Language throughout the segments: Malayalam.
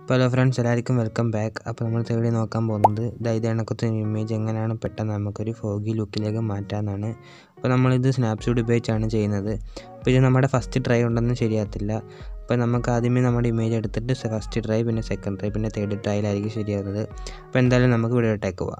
അപ്പോൾ ഹലോ ഫ്രണ്ട്സ് എല്ലാവർക്കും വെൽക്കം ബാക്ക് അപ്പോൾ നമ്മൾ തേടി നോക്കാൻ പോകുന്നത് ഇതാ ഇത് കണക്കത്തെ ഇമേജ് എങ്ങനെയാണ് പെട്ടെന്ന് നമുക്കൊരു ഫോഗി ലുക്കിലേക്ക് മാറ്റാമെന്നാണ് അപ്പോൾ നമ്മളിത് സ്നാപ്ഷോട്ട് ഉപയോഗിച്ചാണ് ചെയ്യുന്നത് അപ്പോൾ ഇത് നമ്മുടെ ഫസ്റ്റ് ട്രൈ ഉണ്ടെന്ന് ശരിയാകത്തില്ല അപ്പോൾ നമുക്ക് ആദ്യമേ നമ്മുടെ ഇമേജ് എടുത്തിട്ട് ഫസ്റ്റ് ട്രൈ പിന്നെ സെക്കൻഡ് ട്രൈ പിന്നെ തേർഡ് ട്രൈയിലായിരിക്കും ശരിയാകുന്നത് അപ്പോൾ എന്തായാലും നമുക്ക് വീഡിയോട്ടേക്ക് പോവാം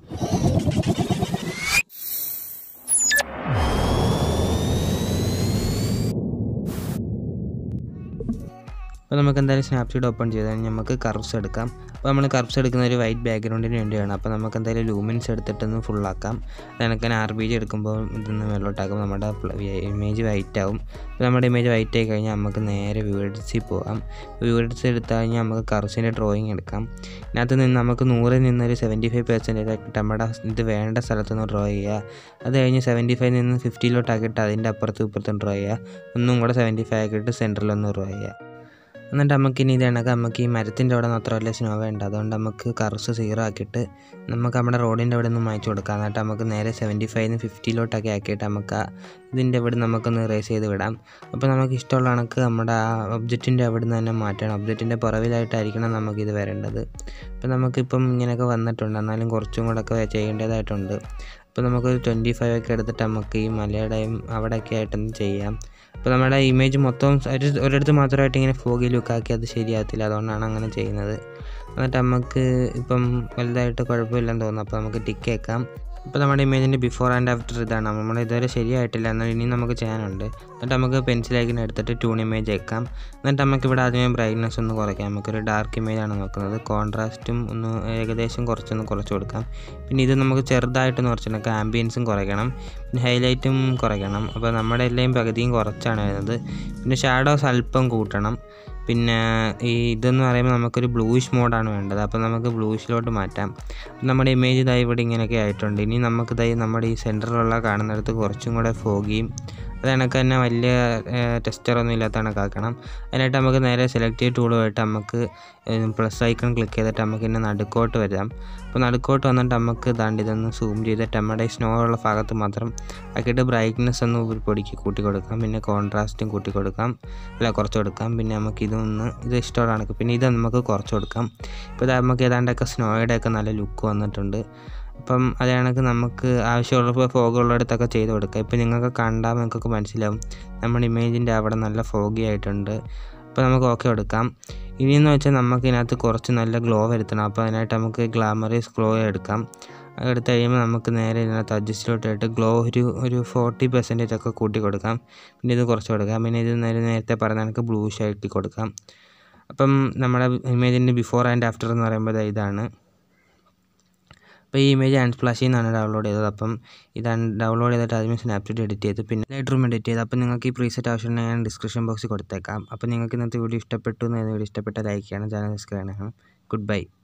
അപ്പോൾ നമുക്ക് എന്തായാലും സ്നാപ്ഷീറ്റ് ഓപ്പൺ ചെയ്ത് കഴിഞ്ഞാൽ നമുക്ക് കർവ്സ് എടുക്കാം അപ്പോൾ നമ്മൾ കർവ്സ് എടുക്കുന്ന ഒരു വൈറ്റ് ബാക്ക്ഗ്രൗണ്ടിന് വേണ്ടിയാണ് അപ്പോൾ നമുക്ക് എന്തായാലും ലൂമിൻസ് എടുത്തിട്ടൊന്ന് ഫുള്ളാക്കാം അതിനൊക്കെ ആർ ബി ജി എടുക്കുമ്പോൾ ഇതൊന്ന് വെള്ളോട്ടാക്കും നമ്മുടെ ഇമേജ് വൈറ്റ് ആവും അപ്പോൾ നമ്മുടെ ഇമേജ് വൈറ്റ് ആയി കഴിഞ്ഞാൽ നമുക്ക് നേരെ വ്യൂഡിസിൽ പോകാം വ്യൂഡിസ് എടുത്തു കഴിഞ്ഞാൽ നമുക്ക് കർവ്സിൻ്റെ ഡ്രോയിങ് എടുക്കാം ഇതിനകത്ത് നിന്ന് നമുക്ക് നൂറിൽ നിന്നൊരു സെവൻറ്റി ഫൈവ് പെർസെൻറ്റേജ് നമ്മുടെ ഇത് വേണ്ട സ്ഥലത്തുനിന്ന് ഡ്രോ ചെയ്യുക അത് കഴിഞ്ഞ് സെവൻറ്റി ഫൈവ് നിന്ന് ഫിഫ്റ്റിയിലോട്ടാക്കിയിട്ട് അതിൻ്റെ അപ്പുറത്തും ഇപ്പുറത്തും ഡ്രോ ചെയ്യുക ഒന്നും കൂടെ സെവൻറ്റി ഫൈവ് ആക്കിയിട്ട് സെൻറ്ററിലൊന്ന് ഡ്രോ ചെയ്യുക എന്നിട്ട് നമുക്ക് ഇനി ഇത് കണക്ക് നമുക്ക് ഈ മരത്തിൻ്റെ അവിടെ മാത്രമല്ല സ്നോ വേണ്ട അതുകൊണ്ട് നമുക്ക് കർസ് സീറോ ആക്കിയിട്ട് നമുക്ക് നമ്മുടെ റോഡിൻ്റെ അവിടെ നിന്ന് മാറ്റി കൊടുക്കാം എന്നിട്ട് നമുക്ക് നേരെ സെവൻറ്റി ഫൈവിന്ന് ഫിഫ്റ്റിയിലോട്ടൊക്കെ ആക്കിയിട്ട് നമുക്ക് ഇതിൻ്റെ അവിടെ നമുക്കൊന്ന് റേസ് ചെയ്ത് വിടാം അപ്പോൾ നമുക്ക് ഇഷ്ടമുള്ള കണക്ക് നമ്മുടെ ആ ഒബ്ജക്റ്റിൻ്റെ അവിടെ നിന്ന് തന്നെ മാറ്റണം ഒബ്ജക്റ്റിൻ്റെ പുറവിലായിട്ടായിരിക്കണം നമുക്കിത് വരേണ്ടത് അപ്പോൾ നമുക്കിപ്പം ഇങ്ങനെയൊക്കെ വന്നിട്ടുണ്ട് എന്നാലും കുറച്ചും കൂടെ ഒക്കെ ചെയ്യേണ്ടതായിട്ടുണ്ട് അപ്പോൾ നമുക്കൊരു ട്വൻറ്റി ഫൈവ് ഒക്കെ എടുത്തിട്ട് നമുക്ക് ഈ മലയുടെയും അവിടെയൊക്കെ ആയിട്ടൊന്ന് ചെയ്യാം അപ്പോൾ നമ്മുടെ ഇമേജ് മൊത്തം ഒരു ഒരിടത്ത് മാത്രമായിട്ട് ഇങ്ങനെ ഫോഗി ലുക്കാക്കി അത് ശരിയാകത്തില്ല അതുകൊണ്ടാണ് അങ്ങനെ ചെയ്യുന്നത് എന്നിട്ട് നമുക്ക് ഇപ്പം വലുതായിട്ട് കുഴപ്പമില്ലെന്ന് തോന്നുന്നു അപ്പോൾ നമുക്ക് ടിക്ക് വെക്കാം ഇപ്പോൾ നമ്മുടെ ഇമേജിൻ്റെ ബിഫോർ ആൻഡ് ആഫ്റ്റർ ഇതാണ് നമ്മൾ ഇതുവരെ ശരിയായിട്ടില്ല എന്നാൽ ഇനി നമുക്ക് ചെയ്യാനുണ്ട് എന്നിട്ട് നമുക്ക് പെൻസിലേക്കിന് എടുത്തിട്ട് ട്യൂൺ ഇമേജ് വെക്കാം എന്നിട്ട് നമുക്ക് ഇവിടെ ആദ്യമേ ബ്രൈറ്റ്നസ് ഒന്ന് കുറയ്ക്കാം നമുക്കൊരു ഡാർക്ക് ഇമേജ് ആണ് നോക്കുന്നത് കോൺട്രാസ്റ്റും ഒന്ന് ഏകദേശം കുറച്ചൊന്ന് കുറച്ച് കൊടുക്കാം പിന്നെ ഇത് നമുക്ക് ചെറുതായിട്ടൊന്ന് കുറച്ചെടുക്കാം ആംബിയൻസും കുറയ്ക്കണം പിന്നെ ഹൈലൈറ്റും കുറയ്ക്കണം അപ്പോൾ നമ്മുടെ എല്ലാം പകുതിയും കുറച്ചാണ് വരുന്നത് പിന്നെ ഷാഡോസ് അല്പം കൂട്ടണം പിന്നെ ഈ ഇതെന്ന് പറയുമ്പോൾ നമുക്കൊരു ബ്ലൂയിഷ് മോഡാണ് വേണ്ടത് അപ്പോൾ നമുക്ക് ബ്ലൂയിഷിലോട്ട് മാറ്റാം നമ്മുടെ ഇമേജ് ഇതായി ഇവിടെ ഇങ്ങനെയൊക്കെ ആയിട്ടുണ്ട് ഇനി നമുക്കിതായി നമ്മുടെ ഈ സെൻറ്ററിലുള്ള കാണുന്നിടത്ത് കുറച്ചും കൂടെ ഫോഗിയും അത് കണക്ക് തന്നെ വലിയ ടെസ്റ്ററൊന്നും ഇല്ലാത്ത കണക്കാക്കണം അതിനായിട്ട് നമുക്ക് നേരെ സെലക്ട് ചെയ്ത് ടൂളുമായിട്ട് നമുക്ക് പ്ലസ് ഐക്കൺ ക്ലിക്ക് ചെയ്തിട്ട് നമുക്ക് ഇന്നെ നടുക്കോട്ട് വരാം അപ്പോൾ നടുക്കോട്ട് വന്നിട്ട് നമുക്ക് ദാണ്ട് ഇതൊന്ന് സൂം ചെയ്തിട്ട് നമ്മുടെ സ്നോ ഉള്ള ഭാഗത്ത് മാത്രം ആക്കിയിട്ട് ബ്രൈറ്റ്നെസ് ഒന്ന് ഒരു പൊടിക്ക് കൂട്ടി കൊടുക്കാം പിന്നെ കോൺട്രാസ്റ്റും കൂട്ടി കൊടുക്കാം അല്ല കുറച്ച് കൊടുക്കാം പിന്നെ നമുക്ക് ഇതൊന്ന് ഇത് ഇഷ്ടമുള്ള കണക്ക് പിന്നെ ഇത് നമുക്ക് കുറച്ച് കൊടുക്കാം ഇപ്പോൾ ഇത് നമുക്ക് ഏതാണ്ടൊക്കെ സ്നോയുടെയൊക്കെ നല്ല ലുക്ക് വന്നിട്ടുണ്ട് അപ്പം അത് കണക്ക് നമുക്ക് ആവശ്യമുള്ളപ്പോൾ ഫോഗ് ഉള്ളിടത്തൊക്കെ ചെയ്ത് കൊടുക്കാം ഇപ്പം നിങ്ങൾക്ക് കണ്ടാൽ നിങ്ങൾക്കൊക്കെ മനസ്സിലാവും നമ്മുടെ ഇമേജിൻ്റെ അവിടെ നല്ല ഫോഗി ആയിട്ടുണ്ട് അപ്പോൾ നമുക്ക് ഓക്കെ കൊടുക്കാം ഇനിയെന്ന് വെച്ചാൽ നമുക്ക് ഇതിനകത്ത് കുറച്ച് നല്ല ഗ്ലോ വരുത്തണം അപ്പോൾ അതിനായിട്ട് നമുക്ക് ഗ്ലാമറീസ് ഗ്ലോ എടുക്കാം എടുത്ത് കഴിയുമ്പോൾ നമുക്ക് നേരെ ഇതിനകത്ത് അഡ്ജസ്റ്റിലോട്ടായിട്ട് ഗ്ലോ ഒരു ഒരു ഫോർട്ടി പെർസെൻറ്റേജ് ഒക്കെ കൂട്ടി കൊടുക്കാം പിന്നെ ഇത് കുറച്ച് കൊടുക്കാം പിന്നെ ഇത് നേരെ നേരത്തെ പറഞ്ഞ കണക്ക് ബ്ലൂ ഷൈറ്റി കൊടുക്കാം അപ്പം നമ്മുടെ ഇമേജിൻ്റെ ബിഫോർ ആൻഡ് ആഫ്റ്റർ എന്ന് പറയുമ്പോൾ ഇതാണ് അപ്പോൾ ഈ ഇമേജ് ആൻഡ് സ്പ്ലാഷിൽ നിന്നാണ് ഡൗൺലോഡ് ചെയ്തത് അപ്പം ഇതാണ് ഡൗൺലോഡ് ചെയ്തിട്ട് ആദ്യമേ സ്നാപ്ചാറ്റ് എഡിറ്റ് ചെയ്ത് പിന്നെ ലൈറ്റ് റൂം എഡിറ്റ് ചെയ്ത് അപ്പോൾ നിങ്ങൾക്ക് ഈ പ്രീസെറ്റ് ആവശ്യമുണ്ടെങ്കിൽ ഞാൻ ഡിസ്ക്രിപ്ഷൻ ബോക്സിൽ കൊടുത്തേക്കാം അപ്പോൾ നിങ്ങൾക്ക് ഇന്നത്തെ വീഡിയോ ഇഷ്ടപ്പെട്ടു എന്ന് വീഡിയോ ഇഷ്ടപ്പെട്ട ലൈക്ക് ചെയ്യണം ചാനൽ സബ്സ്ക്രൈബ് ചെയ്യണം ഗുഡ് ബൈ